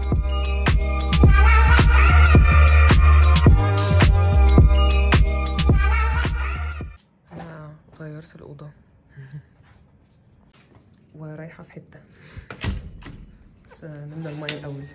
انا غيرت الاوضه ورايحه في حته بس نملى الميه الاول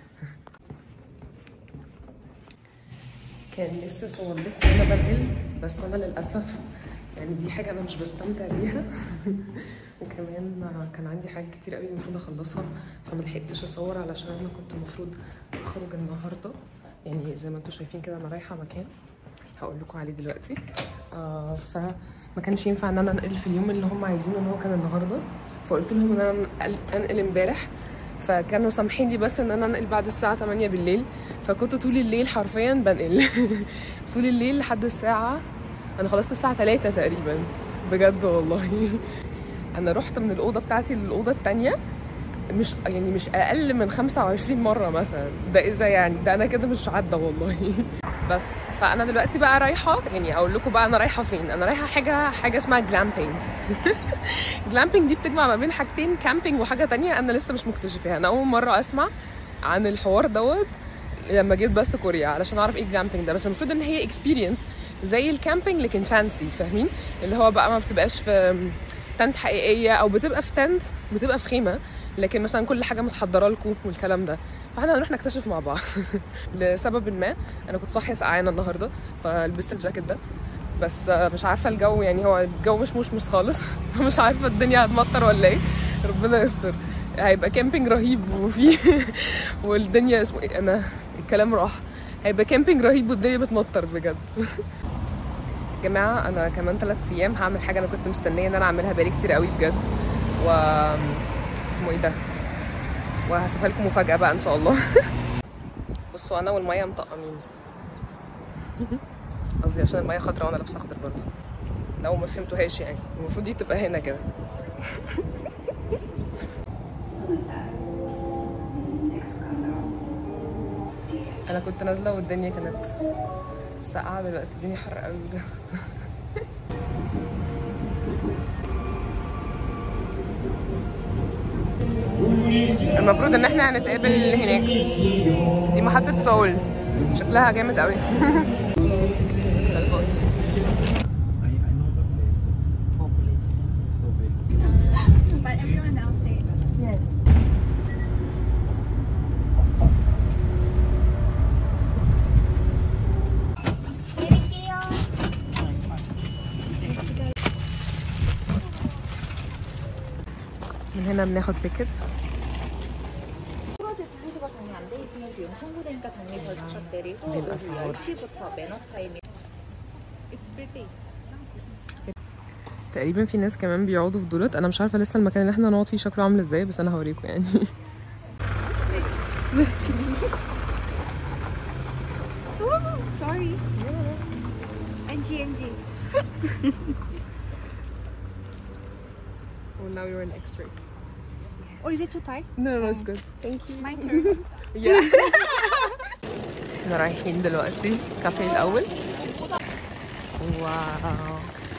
كان نفسي اصور لكم وانا بنقل بس انا للاسف يعني دي حاجه انا مش بستمتع بيها وكمان كان عندي حاجات كتير قوي المفروض اخلصها فما لحقتش اصور علشان انا كنت المفروض اخرج النهارده يعني زي ما انتم شايفين كده انا رايحه مكان هقول لكم عليه دلوقتي آه فما كانش ينفع ان انا انقل في اليوم اللي هم عايزينه ان هو كان النهارده فقلت لهم ان انا أنقل- انقل امبارح فكانوا سامحين لي بس ان انا انقل بعد الساعه 8 بالليل فكنت طول الليل حرفيا بنقل طول الليل لحد الساعه انا خلصت الساعه 3 تقريبا بجد والله انا رحت من الاوضه بتاعتي للاوضه التانية مش يعني مش اقل من 25 مره مثلا ده اذا يعني ده انا كده مش عدى والله بس فانا دلوقتي بقى رايحه يعني اقول لكم بقى انا رايحه فين انا رايحه حاجه حاجه اسمها جلامبينج جلامبينج دي بتجمع ما بين حاجتين كامبينج وحاجه تانية انا لسه مش مكتشفاها انا اول مره اسمع عن الحوار دوت لما جيت بس كوريا علشان اعرف ايه الجلامبينج ده بس المفروض ان هي اكسبيرينس زي الكامبينج لكن فانسي فاهمين اللي هو بقى ما بتبقاش في تنت حقيقيه او بتبقى في تنت بتبقى في خيمه لكن مثلا كل حاجه متحضره لكم والكلام ده فاحنا هنروح نكتشف مع بعض لسبب ما انا كنت صاحيه سقعانه النهارده فلبست الجاكيت ده بس آه، مش عارفه الجو يعني هو الجو مش مشمس خالص مش عارفه الدنيا هتمطر ولا ايه ربنا يستر هيبقى كامبينج رهيب وفي والدنيا اسمه ايه انا الكلام راح هيبقى كامبينج رهيب والدنيا بتمطر بجد يا جماعه انا كمان ثلاث ايام هعمل حاجه انا كنت مستنيه ان انا اعملها بقالي كتير قوي بجد و اسمه ايه ده وهسيبها لكم مفاجاه بقى ان شاء الله بصوا انا والميه مطقمين قصدي عشان الميه خضراء وانا لابسه اخضر برضه لو ما فهمتوهاش يعني المفروض دي تبقى هنا كده انا كنت نازله والدنيا كانت ساقعه دلوقتي الدنيا حر قوي بجد المفروض ان احنا هنتقابل هناك دي محطة سول شكلها جامد قوي ده الباص I, I know the place. For police. It's so big. But everyone else stayed. Yes. من هنا بناخد تيكت 프로젝트 회수가 정리 안 돼 있으면 비용 청구되니까 정리 잘 부탁드리고 네, 오후 맞습니다. 10시부터 매너 타임이 تقريبا في ناس كمان بيقعدوا في دولت انا مش عارفه لسه المكان اللي احنا نقعد فيه شكله عامل ازاي بس انا هوريكم يعني Sorry. NG, NG. well now you're an expert Oh, is it too tight? no no it's good thank you My turn. yeah احنا رايحين دلوقتي كافيه الاول واو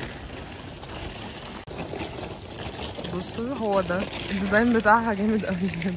بصوا هو ده الديزاين بتاعها جامد قوي بجد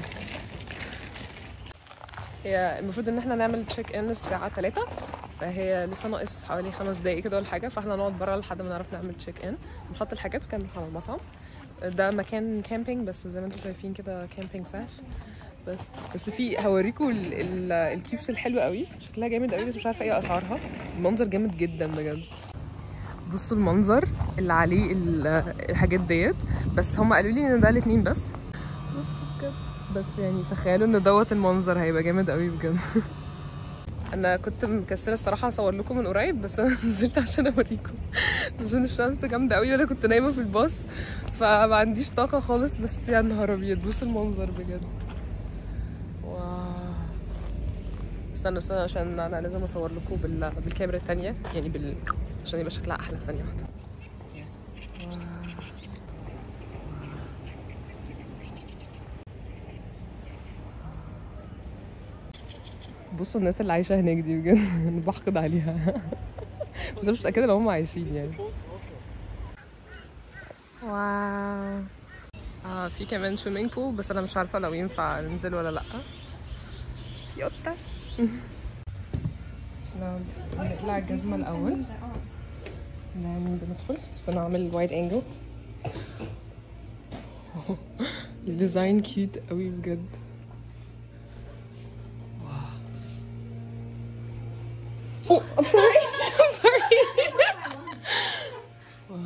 هي المفروض ان احنا نعمل تشيك ان الساعة 3 فهي لسه ناقص حوالي خمس دقايق كده ولا حاجة فاحنا نقعد بره لحد ما نعرف نعمل تشيك ان نحط الحاجات وكان نروح على المطعم ده مكان كامبينج بس زي ما انتم شايفين كده كامبينج سهل بس بس في هوريكم ال- ال- الكيوبس الحلوه قوي شكلها جامد قوي بس مش عارفه ايه اسعارها المنظر جامد جدا بجد بصوا المنظر اللي عليه ال- الحاجات ديت بس هم قالوا لي ان ده الاتنين بس بصوا بجد بس يعني تخيلوا ان دوت المنظر هيبقى جامد قوي بجد انا كنت مكسله الصراحه اصور لكم من قريب بس انا نزلت عشان اوريكم عشان الشمس جامده قوي وانا كنت نايمه في الباص فما عنديش طاقه خالص بس يا نهار ابيض بصوا المنظر بجد واو استنوا استنوا عشان انا لازم اصور لكم بال... بالكاميرا التانية يعني بال... عشان يبقى شكلها احلى ثانيه واحده بصوا الناس اللي عايشه هناك دي بجد انا بحقد عليها بس أنا مش متاكده لو هم عايشين يعني واو اه في كمان سويمنج بول بس انا مش عارفه لو ينفع ننزل ولا لا كيوتا احنا بنقلع الجزمة الأول بعدين بندخل بس أنا أعمل وايد أنجل الديزاين كيوت قوي بجد Oh, I'm sorry. I'm sorry. واو.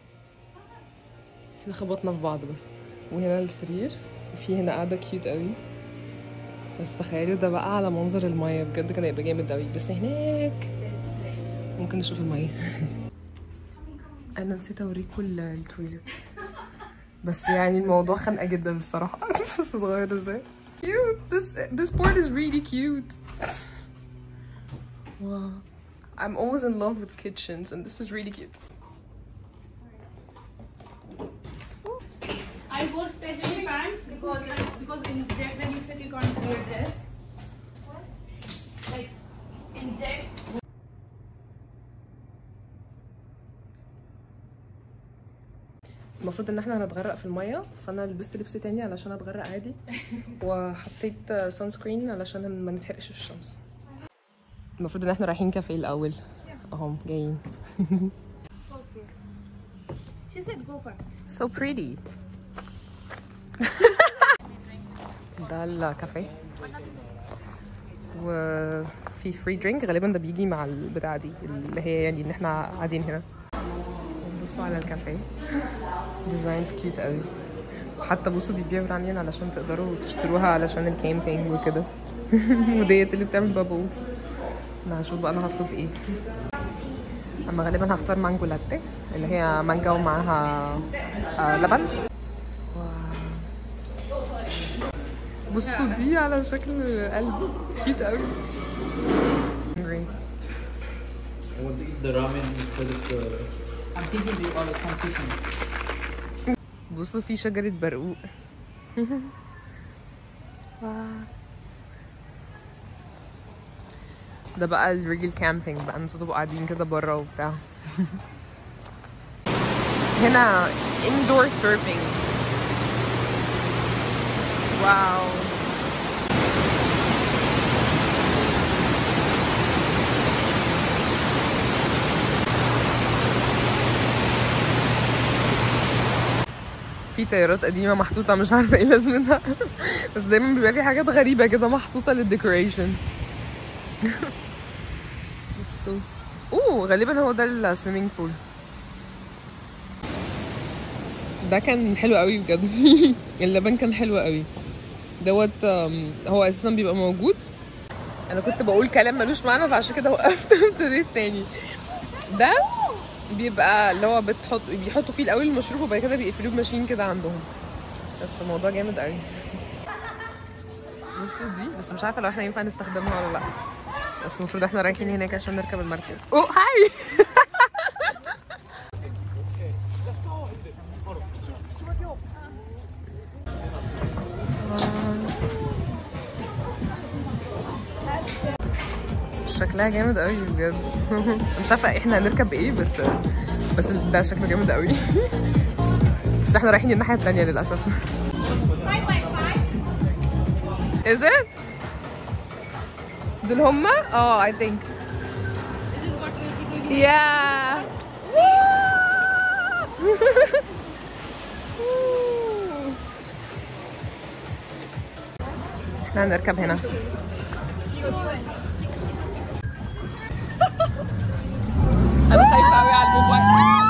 احنا خبطنا في بعض بس وهنا السرير وفي هنا قاعدة كيوت قوي بس تخيلوا ده بقى على منظر المية بجد كان هيبقى جامد قوي بس هناك ممكن نشوف المية انا نسيت اوريكم ال- التويلت بس يعني الموضوع خانقة جدا الصراحة بس صغير ازاي cute this this board is really cute wow I'm always in love with kitchens and this is really cute I wore specially pants because because in jet when you sit you can't wear dress. Like in jet. المفروض ان احنا هنتغرق في الميه فانا لبست لبس تاني علشان اتغرق عادي وحطيت سان سكرين علشان ما نتحرقش في الشمس المفروض ان احنا رايحين كافيه الاول اهم جايين She said go first. so pretty ده الكافيه وفي فري درينك غالبا ده بيجي مع البتاعه دي اللي هي يعني ان احنا قاعدين هنا بصوا على الكافيه ديزاينز كيوت قوي وحتى بصوا بيبيعوا رامين علشان تقدروا تشتروها علشان الكامبينج وكده وديت اللي بتعمل بابلز انا هشوف بقى انا هطلب ايه انا غالبا هختار مانجو لاتيه اللي هي مانجا ومعاها آه لبن واو. بصوا دي على شكل قلب كيوت قوي hungry. I want to eat the ramen instead of the. I'm thinking we order some chicken. بصوا في شجرة برقوق ده بقى الرجل كامبينج بقى انتوا تبقوا قاعدين كده بره وبتاع هنا indoor surfing واو في طيارات قديمة محطوطة مش عارفة ايه لازمتها بس دايما بيبقى في حاجات غريبة كده محطوطة للديكوريشن بصوا اوه غالبا هو ده السويمنج بول ده كان حلو قوي بجد اللبن كان حلو قوي دوت آم، هو اساسا بيبقى موجود انا كنت بقول كلام ملوش معنى فعشان كده وقفت ابتديت تاني ده بيبقى اللي هو بتحط بيحطوا فيه الاول المشروب وبعد كده بيقفلوه بماشين كده عندهم بس الموضوع جامد قوي بصوا دي بس مش عارفه لو احنا ينفع نستخدمها ولا لا بس المفروض احنا رايحين هناك عشان نركب المركب اوه هاي شكلها جامد قوي بجد مش عارفه احنا هنركب ايه بس بس ده شكله جامد قوي بس احنا رايحين الناحيه التانية للاسف Is it? دول هما؟ اه I think Yeah احنا هنركب هنا انا خايفه قوي على الموبايل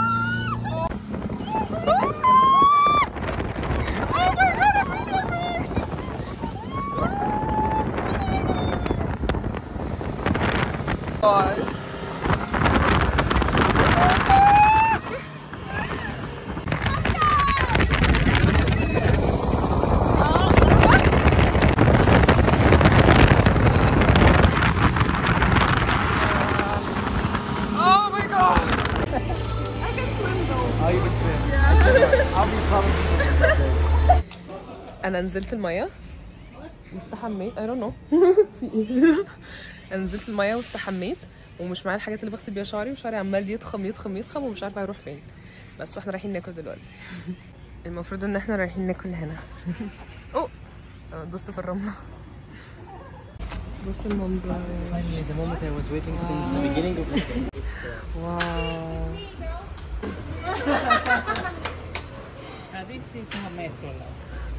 Oh my god! I'll even swim. I'll be promising. انا نزلت الميه واستحميت I don't know في ايه انا نزلت الميه واستحميت ومش معايا الحاجات اللي بغسل بيها شعري وشعري عمال يضخم يضخم يضخم ومش عارفه هيروح فين بس واحنا رايحين ناكل دلوقتي المفروض ان احنا رايحين ناكل هنا اوه أنا دوست في الرمله بص المنظر Finally, the moment I was waiting since the beginning of the day. واو Uh, this is not metro love.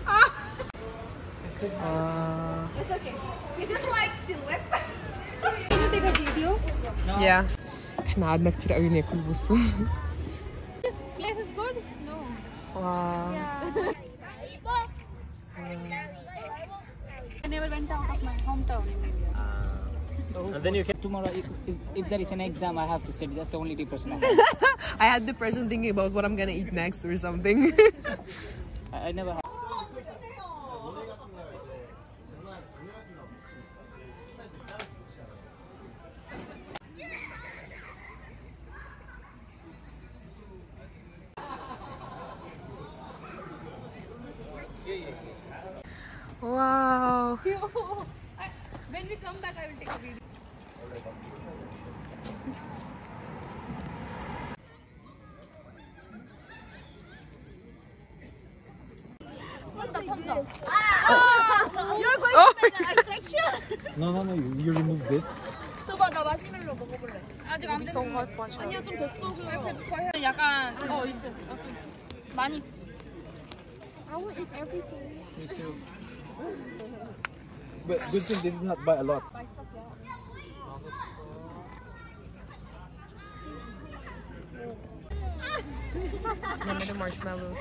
واو It's okay. She just like silhouette. Can you take a video? يا احنا قعدنا كتير قوي ناكل بصوا This place is good? No. واو I never went out of my hometown in India. And then you can. Tomorrow, if, if, if there is an exam, I have to study. That's the only depression I have. I had depression thinking about what I'm gonna eat next or something I, I never have. واو When we come back, I will take a video. You're going Oh to an attraction? No, no, no. You, you remove this. 줘봐, 나 마시멜로 먹어볼래. 아직 안 so 됐어. hot watch out. 아니야, 좀 됐어. 아이패드 더 해. 약간, 어, 있어. 어, 좀 많이 있어. Me too. But good thing this is not by a lot. Remember the marshmallows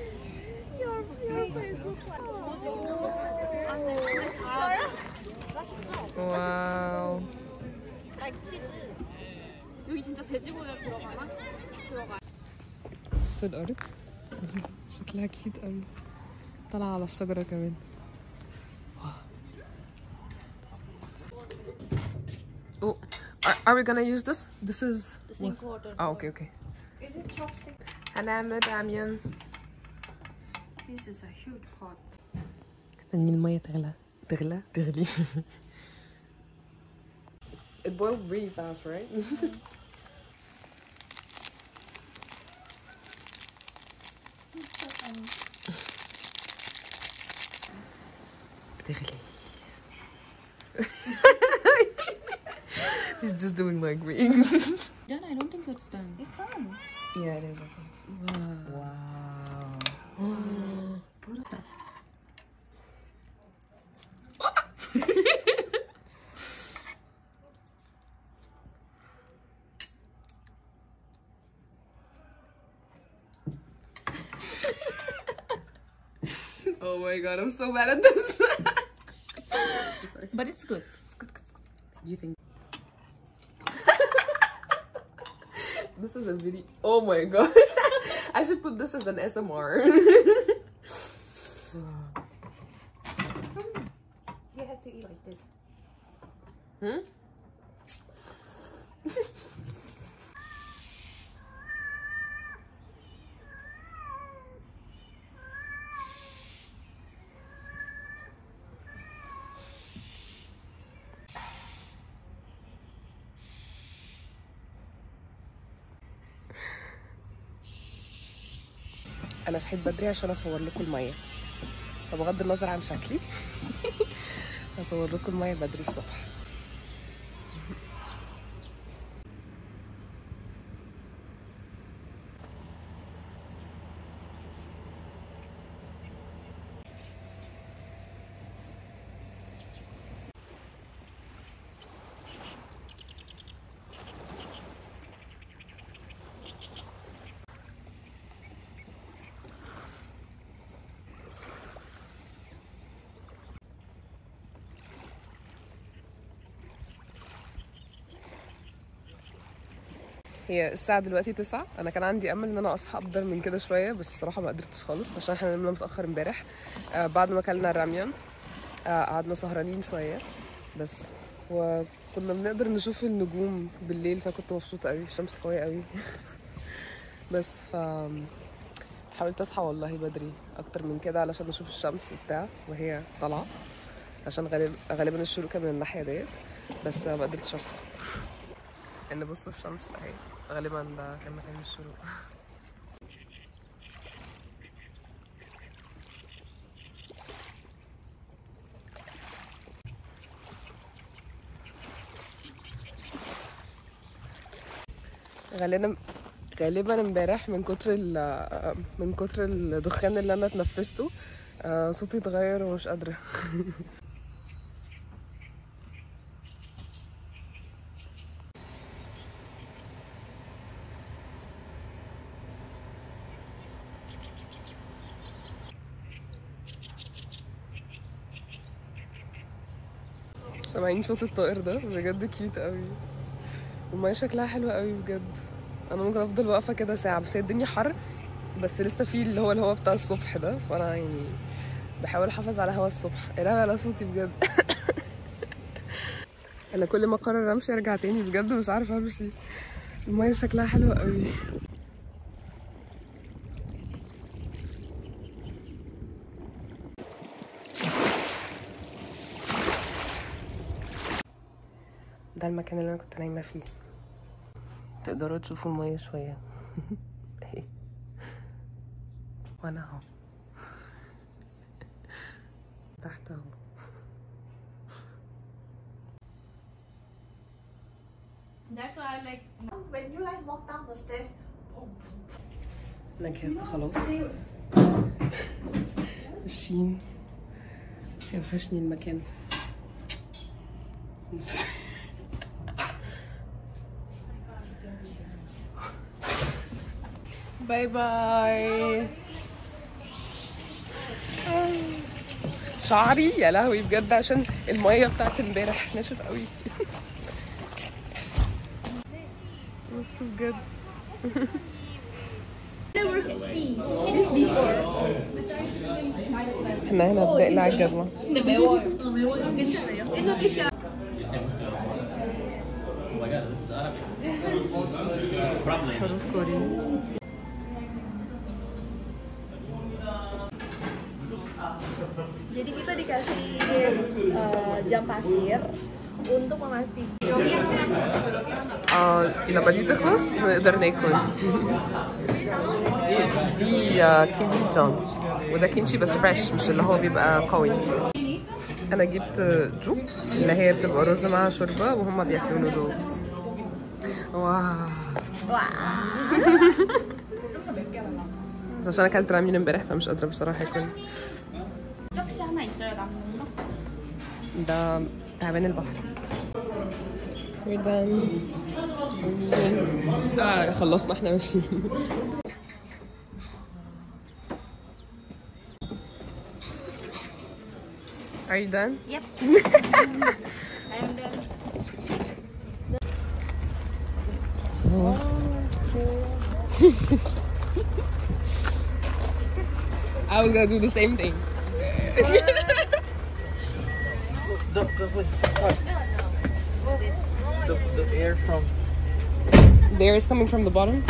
와우 여기 진짜 돼지고기가 들어가나? 들어가. بص الأرض شكلها كيوت قوي طالعة على الشجرة كمان Oh, are, are we gonna use this? This is. The sink water. Oh, okay, okay. Is it chopstick? هنعمل راميون This is a huge pot. استني المية تغلى تغلى تغلي It boiled really fast, right? بتغلي She's just doing like me. Done? I don't think it's done. It's done. yeah, it is, I think. Wow. oh my god, I'm so mad at this. But it's good. you think this is a video oh my god i should put this as an smr You have to eat like this. hmm? انا صحيت بدري عشان اصور لكم الميه فبغض النظر عن شكلي هصور لكم الميه بدري الصبح هي الساعة دلوقتي تسعة أنا كان عندي أمل إن أنا أصحى أفضل من كده شوية بس الصراحة ما قدرتش خالص عشان احنا نمنا متأخر امبارح آه بعد ما أكلنا الراميون آه قعدنا سهرانين شوية بس وكنا بنقدر نشوف النجوم بالليل فكنت مبسوطة قوي الشمس قوية قوي بس ف حاولت أصحى والله بدري أكتر من كده علشان أشوف الشمس وبتاع وهي طالعة عشان غالب غالبا الشروق كان من الناحية ديت بس ما قدرتش أصحى ان بصوا الشمس اهي غالبا ده كان مكان الشروق غالبا غالبا امبارح من كتر ال من كتر الدخان اللي انا اتنفسته آه، صوتي اتغير ومش قادره سامعين صوت الطائر ده بجد كيوت قوي والمية شكلها حلو قوي بجد انا ممكن افضل واقفه كده ساعه بس هي الدنيا حر بس لسه في اللي هو الهوا بتاع الصبح ده فانا يعني بحاول احافظ على هوا الصبح ايه على صوتي بجد انا كل ما اقرر امشي ارجع تاني بجد مش عارفه امشي المية شكلها حلو قوي ده المكان اللي انا كنت نايمه فيه تقدروا تشوفوا المية شوية اهي وانا اهو تحت اهو That's why I like When you guys walk down the stairs, انا جهزت خلاص ماشيين هيوحشني المكان باي باي شعري يا لهوي بجد عشان المية بتاعت امبارح ناشف قوي بص بجد احنا هنا بنقلع الجزمة حروف كوري jadi kita dikasih eh, jam pasir untuk memastikan اه لما دي تخلص نقدر ناكل دي آه، كيمشي جان وده كيمشي بس فريش مش اللي هو بيبقى قوي انا جبت جو اللي هي بتبقى رز معاها شوربه وهما بياكلوا نودلز واو بس عشان اكلت رامين امبارح فمش قادره بصراحه اكل 접시 하나 있어요 남는 거? ده تعبان البحر We're done. We're leaving. اه خلصنا احنا ماشيين Are you done? Yep. I'm done. I was gonna do the same thing. The, the, wait, sorry. the, the air from The air is coming from the bottom.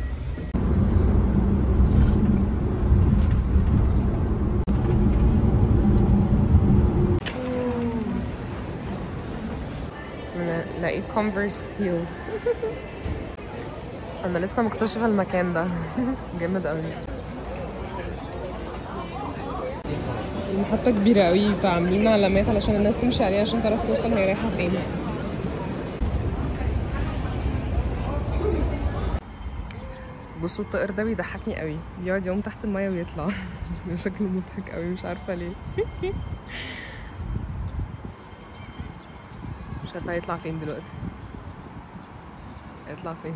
أنا لقيت كونفرس هيلز انا لسه مكتشفه المكان ده جامد قوي المحطة كبيرة قوي فعاملين علامات علشان الناس تمشي عليها عشان تعرف توصل هي رايحة فين بصوا الطائر ده بيضحكني قوي بيقعد يقوم تحت المية ويطلع شكله مضحك قوي مش عارفة ليه مش عارفة هيطلع فين دلوقتي هيطلع فين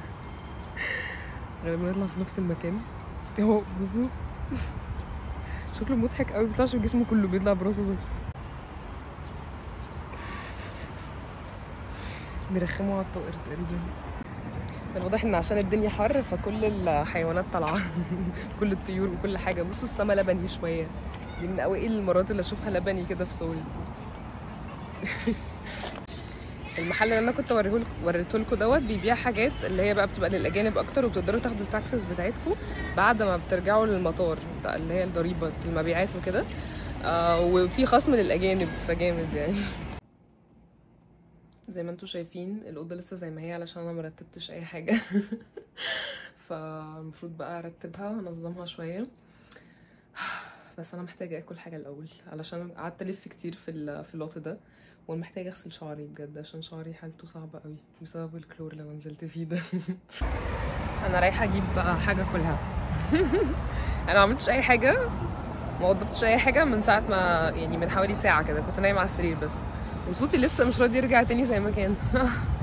غالبا يطلع في نفس المكان اهو بصوا شكله مضحك قوي بيطلعش بجسمه كله بيطلع براسه بس بيرخموا على الطائر تقريبا الواضح ان عشان الدنيا حر فكل الحيوانات طالعه كل الطيور وكل حاجه بصوا السما لبني شويه دي من اوائل المرات اللي اشوفها لبني كده في سول المحل اللي انا كنت وريهولك وريته لكم دوت بيبيع حاجات اللي هي بقى بتبقى للاجانب اكتر وبتقدروا تاخدوا التاكسس بتاعتكم بعد ما بترجعوا للمطار بتاع اللي هي الضريبه المبيعات وكده آه وفي خصم للاجانب فجامد يعني زي ما انتم شايفين الاوضه لسه زي ما هي علشان انا مرتبتش اي حاجه فالمفروض بقى ارتبها وانظمها شويه بس انا محتاجه اكل حاجه الاول علشان قعدت الف كتير في ال- في اللوت ده ومحتاجه اغسل شعري بجد عشان شعري حالته صعبه قوي بسبب الكلور اللي أنا نزلت فيه ده انا رايحه اجيب بقى حاجه اكلها انا ما عملتش اي حاجه ما وضبتش اي حاجه من ساعه ما يعني من حوالي ساعه كده كنت نايمه على السرير بس وصوتي لسه مش راضي يرجع تاني زي ما كان